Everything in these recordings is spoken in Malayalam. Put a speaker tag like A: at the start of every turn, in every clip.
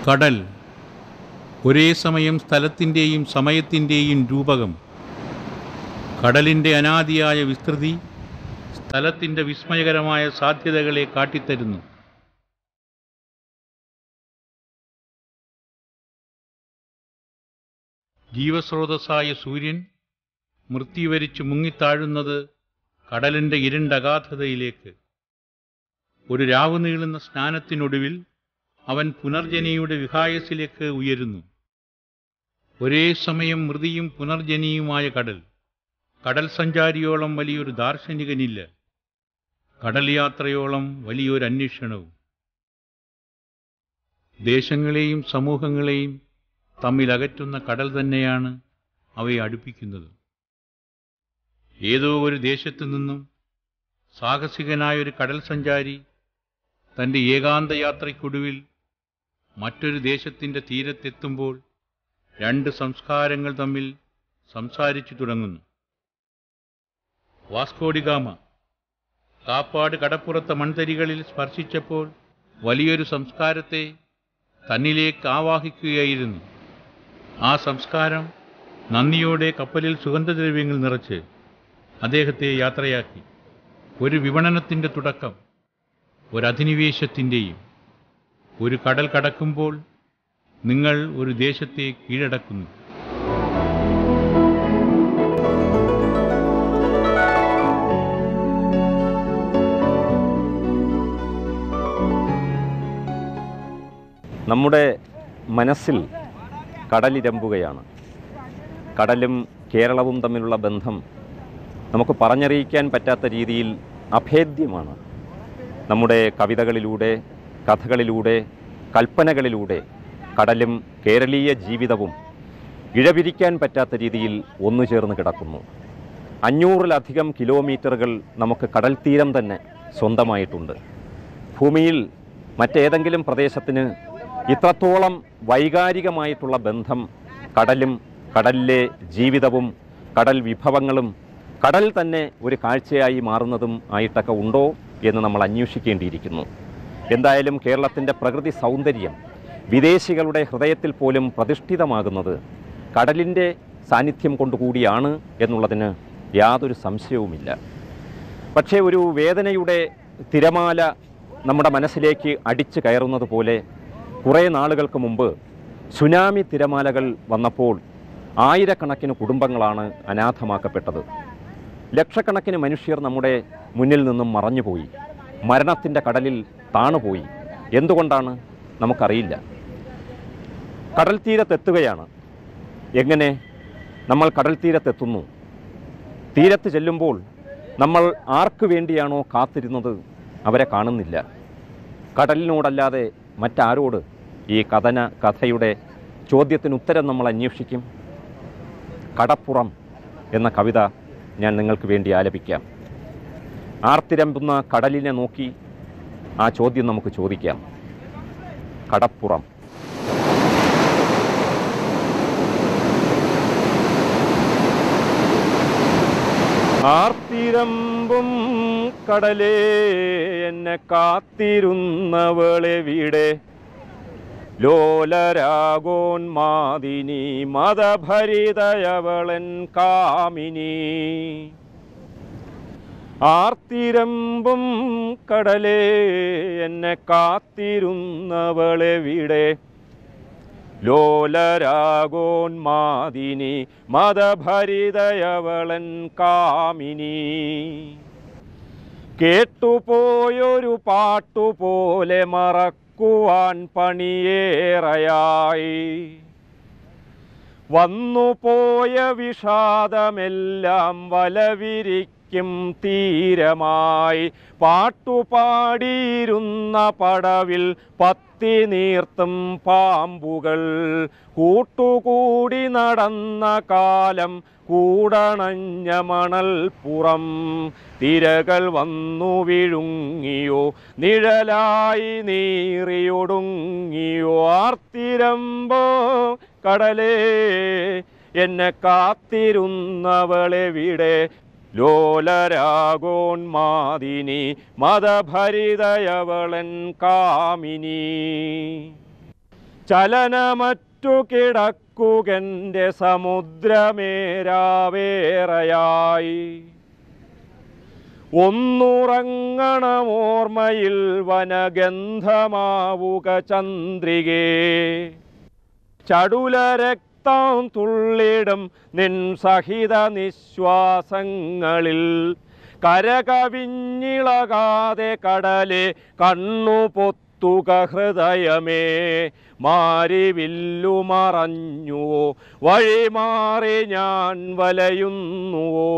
A: കടൽ ഒരേ സമയം സ്ഥലത്തിൻ്റെയും സമയത്തിൻ്റെയും രൂപകം കടലിൻ്റെ അനാദിയായ വിസ്തൃതി സ്ഥലത്തിൻ്റെ വിസ്മയകരമായ സാധ്യതകളെ കാട്ടിത്തരുന്നു ജീവസ്രോതസ്സായ സൂര്യൻ മൃത്യുവരിച്ച് മുങ്ങിത്താഴുന്നത് കടലിൻ്റെ ഇരുണ്ട അഗാധതയിലേക്ക് ഒരു രാവ് നീളുന്ന സ്നാനത്തിനൊടുവിൽ അവൻ പുനർജനിയുടെ വിഹായസിലേക്ക് ഉയരുന്നു ഒരേ സമയം മൃതിയും പുനർജനിയുമായ കടൽ കടൽ സഞ്ചാരിയോളം വലിയൊരു ദാർശനികനില്ല കടൽ യാത്രയോളം വലിയൊരു അന്വേഷണവും ദേശങ്ങളെയും സമൂഹങ്ങളെയും തമ്മിൽ അകറ്റുന്ന കടൽ തന്നെയാണ് അവയെ അടുപ്പിക്കുന്നത് ഏതോ ഒരു ദേശത്തു നിന്നും സാഹസികനായ ഒരു കടൽ സഞ്ചാരി തൻ്റെ ഏകാന്ത യാത്രയ്ക്കൊടുവിൽ മറ്റൊരു ദേശത്തിൻ്റെ തീരത്തെത്തുമ്പോൾ രണ്ട് സംസ്കാരങ്ങൾ തമ്മിൽ സംസാരിച്ചു തുടങ്ങുന്നു വാസ്കോഡിഗാമ കാപ്പാട് കടപ്പുറത്തെ മൺതരികളിൽ സ്പർശിച്ചപ്പോൾ വലിയൊരു സംസ്കാരത്തെ തന്നിലേക്ക് ആവാഹിക്കുകയായിരുന്നു ആ സംസ്കാരം നന്ദിയോടെ കപ്പലിൽ സുഗന്ധദ്രവ്യങ്ങൾ നിറച്ച് അദ്ദേഹത്തെ യാത്രയാക്കി ഒരു വിപണനത്തിൻ്റെ തുടക്കം ഒരധിനിവേശത്തിൻ്റെയും ഒരു കടൽ കടക്കുമ്പോൾ നിങ്ങൾ ഒരു ദേശത്തെ കീഴടക്കുന്നു
B: നമ്മുടെ മനസ്സിൽ കടലിരമ്പുകയാണ് കടലും കേരളവും തമ്മിലുള്ള ബന്ധം നമുക്ക് പറഞ്ഞറിയിക്കാൻ പറ്റാത്ത രീതിയിൽ അഭേദ്യമാണ് നമ്മുടെ കവിതകളിലൂടെ കഥകളിലൂടെ കൽപ്പനകളിലൂടെ കടലും കേരളീയ ജീവിതവും ഇഴപിരിക്കാൻ പറ്റാത്ത രീതിയിൽ ഒന്നു ചേർന്ന് കിടക്കുന്നു അഞ്ഞൂറിലധികം കിലോമീറ്ററുകൾ നമുക്ക് കടൽ തീരം തന്നെ സ്വന്തമായിട്ടുണ്ട് ഭൂമിയിൽ മറ്റേതെങ്കിലും പ്രദേശത്തിന് ഇത്രത്തോളം വൈകാരികമായിട്ടുള്ള ബന്ധം കടലും കടലിലെ ജീവിതവും കടൽ വിഭവങ്ങളും കടൽ തന്നെ ഒരു കാഴ്ചയായി മാറുന്നതും ആയിട്ടൊക്കെ ഉണ്ടോ എന്ന് നമ്മൾ അന്വേഷിക്കേണ്ടിയിരിക്കുന്നു എന്തായാലും കേരളത്തിൻ്റെ പ്രകൃതി സൗന്ദര്യം വിദേശികളുടെ ഹൃദയത്തിൽ പോലും പ്രതിഷ്ഠിതമാകുന്നത് കടലിൻ്റെ സാന്നിധ്യം കൊണ്ടുകൂടിയാണ് എന്നുള്ളതിന് യാതൊരു സംശയവുമില്ല പക്ഷേ ഒരു വേദനയുടെ തിരമാല നമ്മുടെ മനസ്സിലേക്ക് അടിച്ചു കയറുന്നത് പോലെ കുറേ നാളുകൾക്ക് മുമ്പ് സുനാമി തിരമാലകൾ വന്നപ്പോൾ ആയിരക്കണക്കിന് കുടുംബങ്ങളാണ് അനാഥമാക്കപ്പെട്ടത് ലക്ഷക്കണക്കിന് മനുഷ്യർ നമ്മുടെ മുന്നിൽ നിന്നും മറഞ്ഞുപോയി മരണത്തിൻ്റെ കടലിൽ താണുപോയി എന്തുകൊണ്ടാണ് നമുക്കറിയില്ല കടൽ തീരത്തെത്തുകയാണ് എങ്ങനെ നമ്മൾ കടൽ തീരത്തെത്തുന്നു തീരത്ത് ചെല്ലുമ്പോൾ നമ്മൾ ആർക്കു വേണ്ടിയാണോ കാത്തിരുന്നത് അവരെ കാണുന്നില്ല കടലിനോടല്ലാതെ മറ്റാരോട് ഈ കഥന കഥയുടെ ചോദ്യത്തിന് ഉത്തരം നമ്മൾ അന്വേഷിക്കും കടപ്പുറം എന്ന കവിത ഞാൻ നിങ്ങൾക്ക് വേണ്ടി ആലപിക്കാം ആർത്തിരമ്പുന്ന കടലിനെ നോക്കി ആ ചോദ്യം നമുക്ക് ചോദിക്കാം കടപ്പുറം ആർത്തിരമ്പും കടലേ എന്നെ കാത്തിരുന്നവളെവിടെ ലോലരാഗോന്മാദിനി മതഭരിതയവളൻ കാമിനി ആർത്തിരമ്പും കടലേ എന്നെ കാത്തിരുന്നവളെവിടെ ലോലരാഗോന്മാദിനി മതഭരിതയവളൻ കാമിനി കേട്ടുപോയൊരു പാട്ടുപോലെ മറക്കുവാൻ പണിയേറയായി വന്നുപോയ വിഷാദമെല്ലാം വലവിരിക്കും തീരമായി പാട്ടുപാടിയിരുന്ന പടവിൽ പത്തി നീർത്തും പാമ്പുകൾ കൂട്ടുകൂടി നടന്ന കാലം കൂടണഞ്ഞ മണൽപ്പുറം തിരകൾ വന്നു വിഴുങ്ങിയോ നിഴലായി നീറിയൊടുങ്ങിയോ ആർത്തിരമ്പോ കടലേ എന്നെ കാത്തിരുന്നവളെവിടെ ലോലരാഗോന്മാദിനി മതഭരിതയവളൻ കാമിനി ചലനമറ്റു കിടക്കുകെൻ്റെ സമുദ്രമേരാവേറയായി ഒന്നുറങ്ങണമോർമ്മയിൽ വനഗന്ധമാവുക ചന്ദ്രികേ ചടുലരക്തം തുള്ളിടും നിൻ സഹിത നിശ്വാസങ്ങളിൽ കരകവിഞ്ഞിളകാതെ കടലെ കണ്ണു പൊത്തുക ഹൃദയമേ മാരിവില്ലു മറഞ്ഞുവോ വഴിമാറി ഞാൻ വലയുന്നുവോ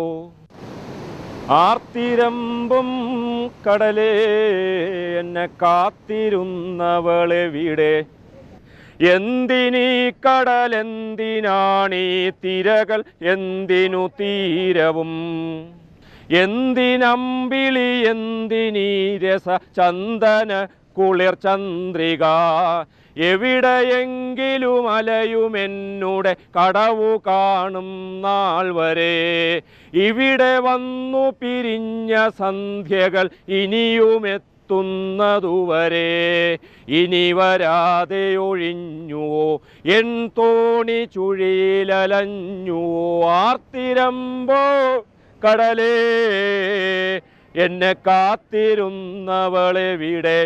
B: ആർത്തിരമ്പും കടലേ എന്നെ കാത്തിരുന്നവളെവിടെ എന്തിനീ കടൽ എന്തിനാണീ തിരകൾ എന്തിനു തീരവും എന്തിനമ്പിളി എന്തിനീ രസ ചന്ദന കുളിർ ചന്ദ്രിക എവിടെയെങ്കിലും അലയുമെന്നുടെ കടവു കാണും നാൾ വരെ ഇവിടെ വന്നു പിരിഞ്ഞ സന്ധ്യകൾ ഇനിയുമെത്തുന്നതുവരെ ഇനി വരാതെ ഒഴിഞ്ഞുവോ എൻ തോണി ചുഴിയിലലഞ്ഞുവോ ആർത്തിരമ്പോ കടലേ എന്നെ കാത്തിരുന്നവളെവിടെ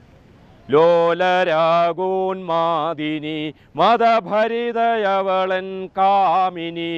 B: ലോലരാഗോന്മാദിനി മതഭരിതയവളൻ കാമിനി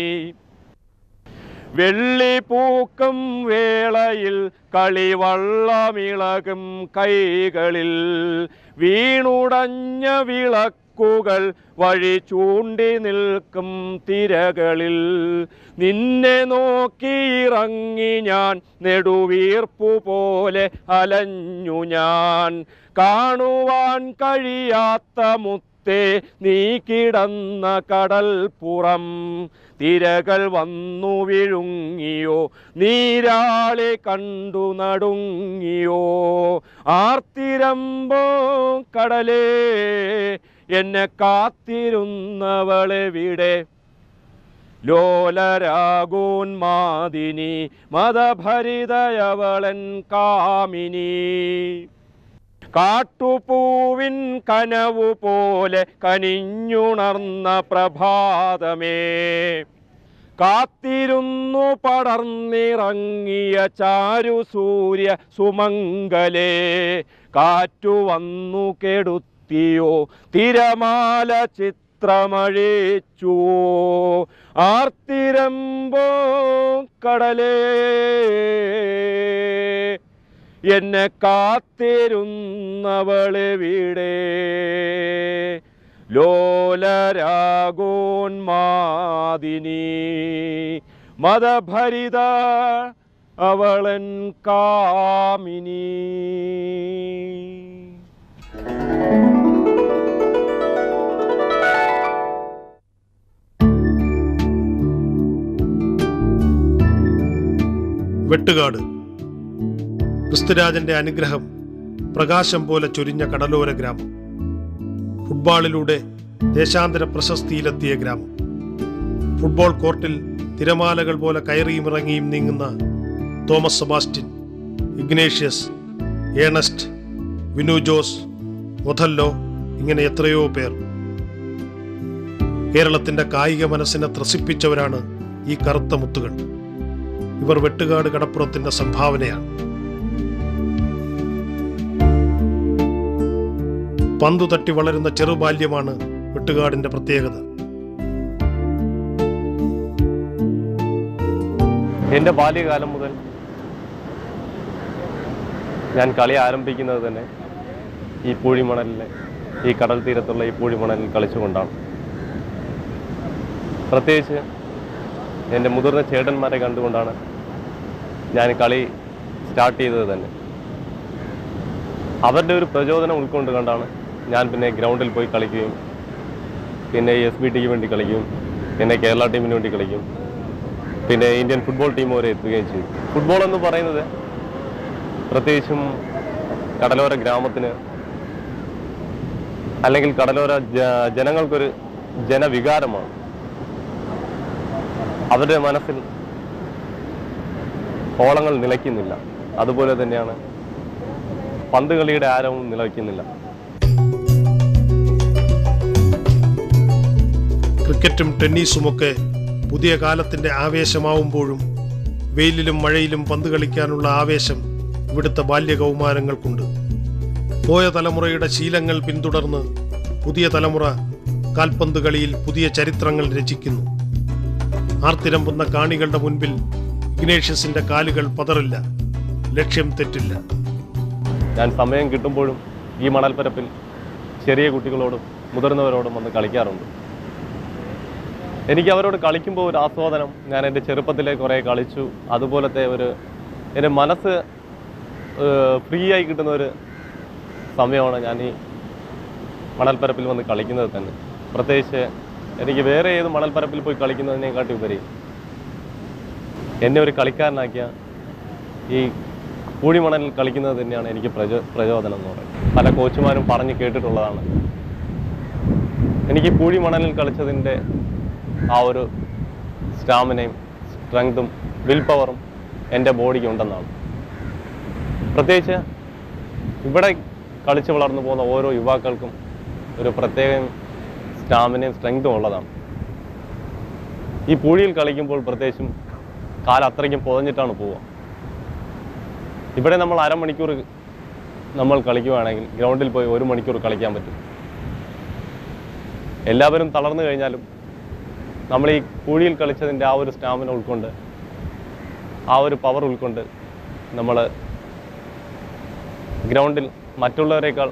B: വെള്ളിപ്പൂക്കും വേളയിൽ കളിവള്ളമിളകും കൈകളിൽ വീണുടഞ്ഞ വിളക്കുകൾ വഴി ചൂണ്ടി നിൽക്കും തിരകളിൽ നിന്നെ നോക്കിയിറങ്ങി ഞാൻ നെടുവീർപ്പു പോലെ അലഞ്ഞു ഞാൻ കാണുവാൻ കഴിയാത്ത മുത്തേ നീ കിടന്ന കടൽ പുറം തിരകൾ വന്നു വിഴുങ്ങിയോ നീരാളെ കണ്ടു നടുങ്ങിയോ ആർത്തിരമ്പോ കടലേ എന്നെ കാത്തിരുന്നവളെവിടെ ലോലരാഗോന്മാദിനി മതഭരിതയവളൻ കാമിനി കാട്ടുപൂവിൻ കനവു പോലെ കനിഞ്ഞുണർന്ന പ്രഭാതമേ കാത്തിരുന്നു പടർന്നിറങ്ങിയ ചാരു സൂര്യ സുമംഗലേ കാറ്റു വന്നു കെടുത്തിയോ തിരമാല ചിത്രമഴിച്ചുവോ ആർത്തിരമ്പോ കടലേ എന്നെ കാത്തിരുന്നവളെവിടെ ലോലരാഗോന്മാദിനി മതഭരിത അവളൻ കാമിനി
C: വെട്ടുകാട് ക്രിസ്തുരാജന്റെ അനുഗ്രഹം പ്രകാശം പോലെ ചൊരിഞ്ഞ കടലോര ഗ്രാമം ഫുട്ബോളിലൂടെ ദേശാന്തര പ്രശസ്തിയിലെത്തിയ ഗ്രാമം ഫുട്ബോൾ കോർട്ടിൽ തിരമാലകൾ പോലെ കയറിയും ഇറങ്ങിയും നീങ്ങുന്ന Thomas Sebastian Ignatius Ernest Vinu Jose Othello ഇങ്ങനെ എത്രയോ പേർ കേരളത്തിന്റെ കായിക മനസ്സിനെ ത്രസിപ്പിച്ചവരാണ് ഈ കറുത്ത മുത്തുകൾ ഇവർ വെട്ടുകാട് കടപ്പുറത്തിന്റെ സംഭാവനയാണ് പന്തു തട്ടി വളരുന്ന ചെറുബാല്യമാണ് വെട്ടുകാടിന്റെ പ്രത്യേകത
B: എൻ്റെ ബാല്യകാലം മുതൽ ഞാൻ കളി ആരംഭിക്കുന്നത് തന്നെ ഈ പൂഴിമണലിലെ ഈ കടൽ തീരത്തുള്ള ഈ പൂഴിമണലിൽ കളിച്ചുകൊണ്ടാണ് പ്രത്യേകിച്ച് എൻ്റെ മുതിർന്ന ചേട്ടന്മാരെ കണ്ടുകൊണ്ടാണ് ഞാൻ കളി സ്റ്റാർട്ട് ചെയ്തത് തന്നെ അവരുടെ ഒരു പ്രചോദനം ഉൾക്കൊണ്ട് കണ്ടാണ് ഞാൻ പിന്നെ ഗ്രൗണ്ടിൽ പോയി കളിക്കുകയും പിന്നെ എസ് ബി ടിക്ക് വേണ്ടി കളിക്കും പിന്നെ കേരള ടീമിന് വേണ്ടി കളിക്കും പിന്നെ ഇന്ത്യൻ ഫുട്ബോൾ ടീം വരെ എത്തുകയും ചെയ്തു ഫുട്ബോൾ എന്ന് പറയുന്നത് പ്രത്യേകിച്ചും കടലോര ഗ്രാമത്തിന് അല്ലെങ്കിൽ കടലോര ജ- ജനങ്ങൾക്കൊരു ജനവികാരമാണ് അവരുടെ മനസ്സിൽ ഓളങ്ങൾ നിലയ്ക്കുന്നില്ല അതുപോലെ തന്നെയാണ് പന്ത് കളിയുടെ ആരവും നിലയ്ക്കുന്നില്ല
C: ക്രിക്കറ്റും ടെന്നീസുമൊക്കെ പുതിയ കാലത്തിന്റെ ആവേശമാവുമ്പോഴും വെയിലിലും മഴയിലും പന്ത് കളിക്കാനുള്ള ആവേശം ഇവിടുത്തെ ബാല്യകൗമാരങ്ങൾക്കുണ്ട് പോയ തലമുറയുടെ ശീലങ്ങൾ പിന്തുടർന്ന് പുതിയ തലമുറ കാൽപന്ത് കളിയിൽ പുതിയ ചരിത്രങ്ങൾ രചിക്കുന്നു ആർത്തിരമ്പുന്ന കാണികളുടെ മുൻപിൽ ഇഗ്നേഷ്യസിന്റെ കാലുകൾ പതറില്ല ലക്ഷ്യം തെറ്റില്ല
B: ഞാൻ സമയം കിട്ടുമ്പോഴും ഈ മണൽപ്പരപ്പിൽ ചെറിയ കുട്ടികളോടും മുതിർന്നവരോടും വന്ന് കളിക്കാറുണ്ട് എനിക്ക് അവരോട് കളിക്കുമ്പോൾ ഒരു ആസ്വാദനം ഞാൻ എൻ്റെ ചെറുപ്പത്തിലെ കുറേ കളിച്ചു അതുപോലത്തെ ഒരു എൻ്റെ മനസ്സ് ഫ്രീ ആയി കിട്ടുന്ന ഒരു സമയമാണ് ഞാൻ ഈ മണൽപ്പരപ്പിൽ വന്ന് കളിക്കുന്നത് തന്നെ പ്രത്യേകിച്ച് എനിക്ക് വേറെ ഏത് മണൽപ്പരപ്പിൽ പോയി കളിക്കുന്നതിനെക്കാട്ടി ഉപരി എന്നെ ഒരു കളിക്കാരനാക്കിയ ഈ പൂഴിമണലിൽ കളിക്കുന്നത് തന്നെയാണ് എനിക്ക് പ്രചോ പ്രചോദനം എന്ന് പറയുന്നത് പല കോച്ചുമാരും പറഞ്ഞ് കേട്ടിട്ടുള്ളതാണ് എനിക്ക് പൂഴിമണലിൽ കളിച്ചതിൻ്റെ ആ ഒരു സ്റ്റാമിനയും സ്ട്രെങ്തും വിൽ പവറും എൻ്റെ ബോഡിക്ക് ഉണ്ടെന്നാണ് പ്രത്യേകിച്ച് ഇവിടെ കളിച്ച് വളർന്നു പോകുന്ന ഓരോ യുവാക്കൾക്കും ഒരു പ്രത്യേക സ്റ്റാമിനയും സ്ട്രെങ്തും ഉള്ളതാണ് ഈ പൂഴിയിൽ കളിക്കുമ്പോൾ പ്രത്യേകിച്ചും കാല് അത്രയ്ക്കും പുതഞ്ഞിട്ടാണ് പോവുക ഇവിടെ നമ്മൾ അരമണിക്കൂർ നമ്മൾ കളിക്കുകയാണെങ്കിൽ ഗ്രൗണ്ടിൽ പോയി ഒരു മണിക്കൂർ കളിക്കാൻ പറ്റും എല്ലാവരും തളർന്നു കഴിഞ്ഞാലും നമ്മൾ ഈ പൂഴിയിൽ കളിച്ചതിൻ്റെ ആ ഒരു സ്റ്റാമിന ഉൾക്കൊണ്ട് ആ ഒരു പവർ ഉൾക്കൊണ്ട് നമ്മൾ ഗ്രൗണ്ടിൽ മറ്റുള്ളവരെക്കാൾ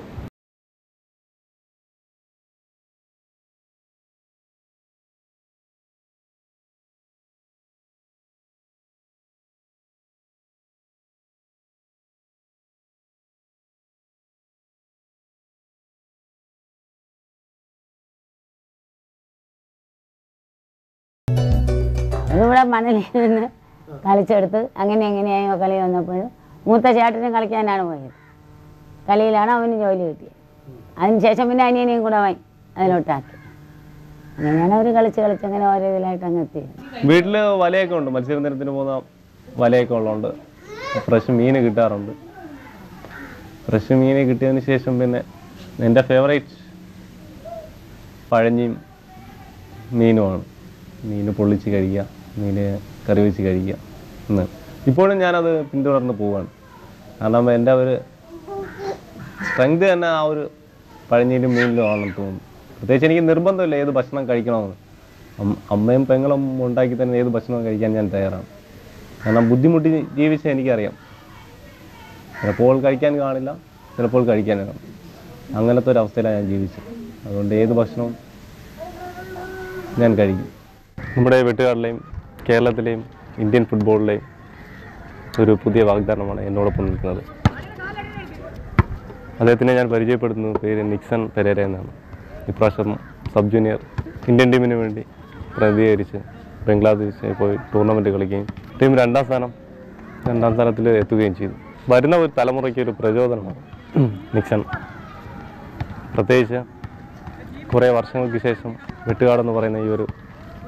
D: അതിവിടെ മണലിൽ നിന്ന് കളിച്ചെടുത്ത് അങ്ങനെ എങ്ങനെയായോ കളി വന്നപ്പോഴും മൂത്ത ചേട്ടനും കളിക്കാനാണ് പോയത് കളിയിലാണ് അവന് ജോലി കിട്ടിയത് അതിനുശേഷം പിന്നെ അനിയനെയും കൂടെ വാങ്ങി അതിലോട്ടാക്കി അങ്ങനെയാണ് അവർ കളിച്ച് കളിച്ച് അങ്ങനെ ഓരോ ഇതിലായിട്ട് അങ്ങ് എത്തിയത്
B: വീട്ടിൽ വലയൊക്കെ ഉണ്ട് മത്സ്യബന്ധനത്തിന് പോകുന്ന വലയൊക്കെ ഉള്ളതുകൊണ്ട് ഫ്രഷ് മീൻ കിട്ടാറുണ്ട് ഫ്രഷ് മീൻ കിട്ടിയതിന് ശേഷം പിന്നെ എൻ്റെ ഫേവറേറ്റ് പഴഞ്ഞിയും മീനുമാണ് മീൻ പൊള്ളിച്ച് കഴിക്കുക മീൻ കറി വെച്ച് കഴിക്കുക എന്ന് ഇപ്പോഴും ഞാനത് പിന്തുടർന്ന് പോവാണ് കാരണം എൻ്റെ ഒരു സ്ട്രെങ്ത് തന്നെ ആ ഒരു പഴഞ്ഞിയിലും മീനിലും ആണെന്ന് തോന്നുന്നു പ്രത്യേകിച്ച് എനിക്ക് നിർബന്ധമില്ല ഏത് ഭക്ഷണം കഴിക്കണമെന്ന് അം- അമ്മയും പെങ്ങളും ഉണ്ടാക്കി തന്നെ ഏത് ഭക്ഷണവും കഴിക്കാൻ ഞാൻ തയ്യാറാണ് കാരണം ബുദ്ധിമുട്ടി ജീവിച്ച എനിക്കറിയാം ചിലപ്പോൾ കഴിക്കാൻ കാണില്ല ചിലപ്പോൾ കഴിക്കാൻ കാണും അങ്ങനത്തെ ഒരു അവസ്ഥയിലാണ് ഞാൻ ജീവിച്ചത് അതുകൊണ്ട് ഏത് ഭക്ഷണവും ഞാൻ കഴിക്കും നമ്മുടെ വെട്ടുകാരിലെയും കേരളത്തിലെയും ഇന്ത്യൻ ഫുട്ബോളിലെയും ഒരു പുതിയ വാഗ്ദാനമാണ് എന്നോടൊപ്പം നിൽക്കുന്നത് അദ്ദേഹത്തിനെ ഞാൻ പരിചയപ്പെടുത്തുന്നത് പേര് നിക്സൺ പെരേര എന്നാണ് ഇപ്രാവശ്യം സബ് ജൂനിയർ ഇന്ത്യൻ ടീമിന് വേണ്ടി പ്രതികരിച്ച് ബംഗ്ലാദേശിൽ പോയി ടൂർണമെൻറ്റ് കളിക്കുകയും ടീം രണ്ടാം സ്ഥാനം രണ്ടാം സ്ഥാനത്തിൽ എത്തുകയും ചെയ്തു വരുന്ന ഒരു തലമുറയ്ക്ക് ഒരു പ്രചോദനമാണ് നിക്സൺ പ്രത്യേകിച്ച് കുറേ വർഷങ്ങൾക്ക് ശേഷം വെട്ടുകാടെന്ന് പറയുന്ന ഈ ഒരു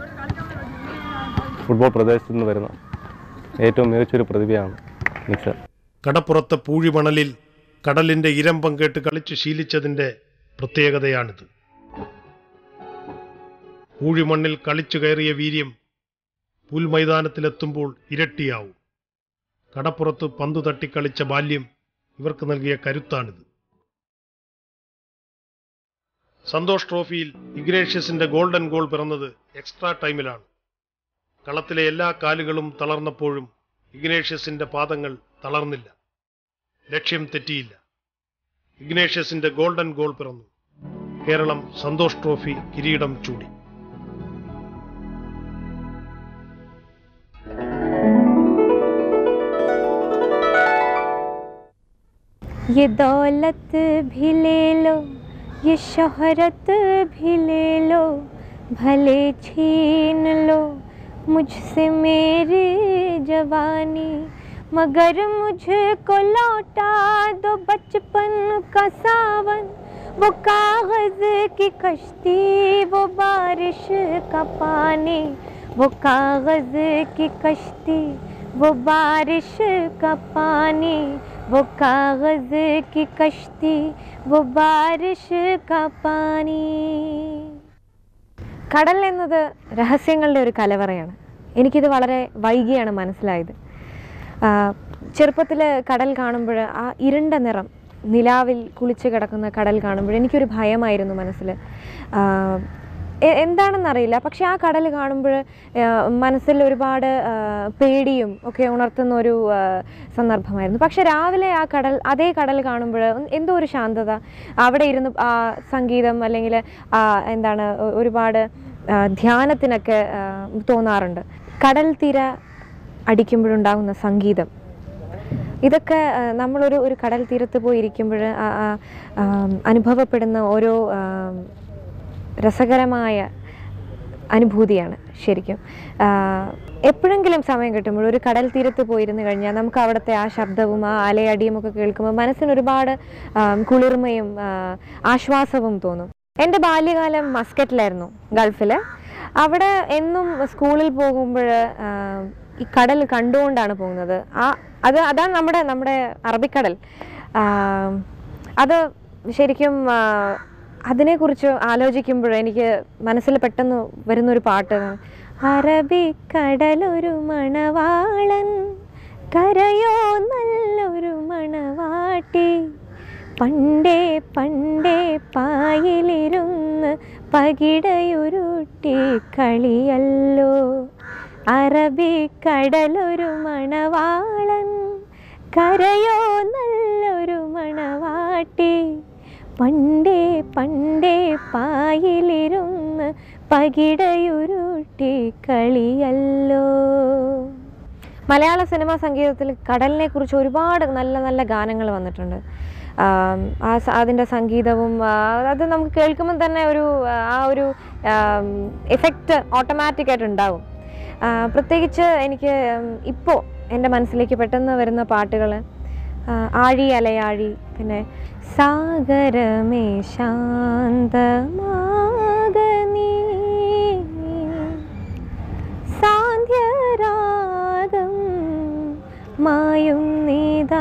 B: ഫുട്ബോൾ പ്രദേശത്ത് നിന്ന് വരുന്ന ഏറ്റവും മികച്ചൊരു പ്രതിഭയാണ് നിക്സൺ
C: കടപ്പുറത്തെ പൂഴിമണലിൽ കടലിന്റെ ഇരമ്പം കേട്ട് കളിച്ചു ശീലിച്ചതിന്റെ പ്രത്യേകതയാണിത് പൂഴിമണ്ണിൽ കളിച്ചു കയറിയ വീര്യം പുൽമൈതാനത്തിലെത്തുമ്പോൾ ഇരട്ടിയാവും കടപ്പുറത്ത് പന്തു തട്ടിക്കളിച്ച ബാല്യം ഇവർക്ക് നൽകിയ കരുത്താണിത് സന്തോഷ് ട്രോഫിയിൽ ഇഗ്നേഷ്യസിന്റെ ഗോൾഡൻ ഗോൾ പിറന്നത് എക്സ്ട്രാ ടൈമിലാണ് കളത്തിലെ എല്ലാ കാലുകളും തളർന്നപ്പോഴും ഇഗ്നേഷ്യസിന്റെ പാദങ്ങൾ തളർന്നില്ല ലക്ഷ്യം തെറ്റിയില്ല ഇഗ്നേഷ്യസിന്റെ ഗോൾഡൻ ഗോൾ പിറന്നു കേരളം സന്തോഷ് ട്രോഫി കിരീടം ചൂടി
E: ये दौलत भी ले लो ये शोहरत भी ले लो भले छीन लो मुझसे मेरी जवानी मगर मुझको लौटा दो बचपन का सावन वो कागज की कश्ती वो बारिश का पानी वो कागज की कश्ती वो बारिश का पानी वो कागज की कश्ती वो बारिश का पानी കടൽ എന്നത് രഹസ്യങ്ങളുടെ ഒരു കലവറയാണ് എനിക്കിത് വളരെ വൈകിയാണ് മനസ്സിലായത് ചെറുപ്പത്തിൽ കടൽ കാണുമ്പോൾ ആ ഇരുണ്ട നിറം നിലാവിൽ കുളിച്ച് കിടക്കുന്ന കടൽ കാണുമ്പോൾ എനിക്കൊരു ഭയമായിരുന്നു മനസ്സിൽ എ- എന്താണെന്നറിയില്ല പക്ഷെ ആ കടൽ കാണുമ്പോൾ മനസ്സിൽ ഒരുപാട് ആ, പേടിയും ഒക്കെ ഉണർത്തുന്ന ഒരു ആ, സന്ദർഭമായിരുന്നു പക്ഷെ രാവിലെ ആ കടൽ അതേ കടൽ കാണുമ്പോൾ എന്തോ ഒരു ശാന്തത അവിടെ ഇരുന്ന് ആ സംഗീതം അല്ലെങ്കിൽ ആ, എന്താണ് ഒ- ഒരുപാട് ആ, ധ്യാനത്തിനൊക്കെ ആ, തോന്നാറുണ്ട് കടൽ തിര അടിക്കുമ്പോഴുണ്ടാകുന്ന സംഗീതം ഇതൊക്കെ ആ, നമ്മളൊരു ഒരു കടൽ തീരത്ത് പോയി ഇരിക്കുമ്പോൾ അനുഭവപ്പെടുന്ന ഓരോ ആ, രസകരമായ അനുഭൂതിയാണ് ശരിക്കും ആ, എപ്പോഴെങ്കിലും സമയം കിട്ടുമ്പോൾ ഒരു കടൽ തീരത്ത് പോയിരുന്നു കഴിഞ്ഞാൽ നമുക്ക് അവിടുത്തെ ആ ശബ്ദവും ആ അലയടിയും ഒക്കെ കേൾക്കുമ്പോൾ മനസ്സിന് ഒരുപാട് ആ, കുളിർമയും ആ, ആശ്വാസവും തോന്നും എൻ്റെ ബാല്യകാലം മസ്കറ്റിലായിരുന്നു ഗൾഫിൽ അവിടെ എന്നും സ്കൂളിൽ പോകുമ്പോൾ ഈ കടൽ കണ്ടുകൊണ്ടാണ് പോകുന്നത് ആ അത് അതാണ് നമ്മുടെ നമ്മുടെ അറബിക്കടൽ ആ, അത് ശരിക്കും ആ, അതിനെക്കുറിച്ച് ആലോചിക്കുമ്പോൾ എനിക്ക് മനസ്സിൽ പെട്ടെന്ന് വരുന്നൊരു പാട്ട് അറബിക്കടലൊരു മണവാളൻ കരയോ നല്ലൊരു മണവാട്ടി പണ്ടേ പണ്ടേ പായിലിരുന്ന് പകിടയുരുട്ടി കളിയല്ലോ അറബിക്കടലൊരു മണവാളൻ കരയോ നല്ലൊരു മണവാട്ടി പണ്ടേ പണ്ടേ പായിലിരുന്ന് പകിടയുരുട്ടി കളിയല്ലോ മലയാള സിനിമാ സംഗീതത്തിൽ കടലിനെ കുറിച്ച് ഒരുപാട് നല്ല നല്ല ഗാനങ്ങൾ വന്നിട്ടുണ്ട് ആം, ആ സ- അതിൻ്റെ സംഗീതവും ആ, അത് നമുക്ക് കേൾക്കുമ്പോൾ തന്നെ ഒരു ആ, ആ ഒരു എഫക്റ്റ് ഓട്ടോമാറ്റിക്കായിട്ട് ഉണ്ടാവും ആ, പ്രത്യേകിച്ച് എനിക്ക് ഇപ്പോൾ എൻ്റെ മനസ്സിലേക്ക് പെട്ടെന്ന് വരുന്ന പാട്ടുകൾ ആഴി അലയാഴി പിന്നെ സാഗരമേ ശാന്തമാകനീ സാന്ധ്യരാഗം മായും നീതാ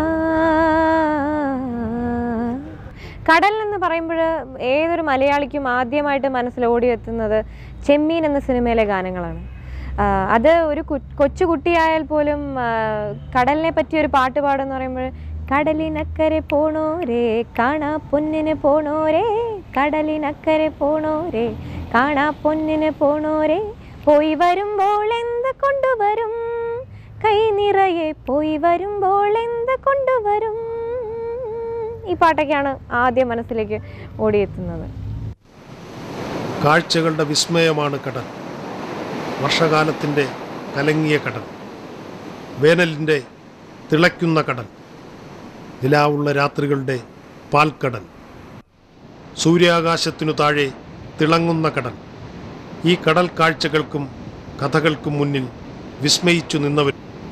E: കടൽ എന്ന് പറയുമ്പോൾ ഏതൊരു മലയാളിക്കും ആദ്യമായിട്ട് മനസ്സിൽ ഓടിയെത്തുന്നത് ചെമ്മീൻ എന്ന സിനിമയിലെ ഗാനങ്ങളാണ് ആ, അത് ഒരു കു- കൊച്ചു കുട്ടിയായാൽ പോലും ആ, കടലിനെ പറ്റി ഒരു പാട്ട് പാടെന്ന് പറയുമ്പോൾ കടലിനക്കരെ പോണോരേ കാണാ പൊന്നിന് പോണോരേ കടലിനക്കരെ പോണോരേ കാണാ പൊന്നിന് പോണോരേ പോയി വരുമ്പോൾ എന്ത് കൊണ്ടുവരും കൈ നിറയെ പോയി വരുമ്പോൾ എന്ത് കൊണ്ടുവരും ഈ പാട്ടൊക്കെയാണ് ആദ്യം മനസ്സിലേക്ക് ഓടിയെത്തുന്നത്
C: കാഴ്ചകളുടെ വിസ്മയമാണ് കടൽ വർഷകാലത്തിൻ്റെ കലങ്ങിയ കടൽ വേനലിൻ്റെ തിളയ്ക്കുന്ന കടൽ നിലാവുള്ള രാത്രികളുടെ പാൽക്കടൽ സൂര്യാകാശത്തിനു താഴെ തിളങ്ങുന്ന കടൽ ഈ കടൽ കാഴ്ചകൾക്കും കഥകൾക്കും മുന്നിൽ വിസ്മയിച്ചു നിന്നവർ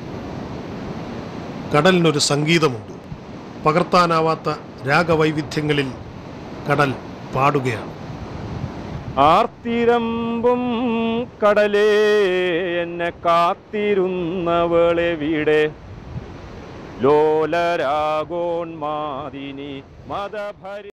C: കടലിനൊരു സംഗീതമുണ്ട് പകർത്താനാവാത്ത രാഗവൈവിധ്യങ്ങളിൽ കടൽ പാടുകയാണ്
B: ആർത്തിരമ്പും കടലേ എന്നെ കാത്തിരുന്നവളെവിടെ ലോലരാഗോന്മാദിനി മതഭരി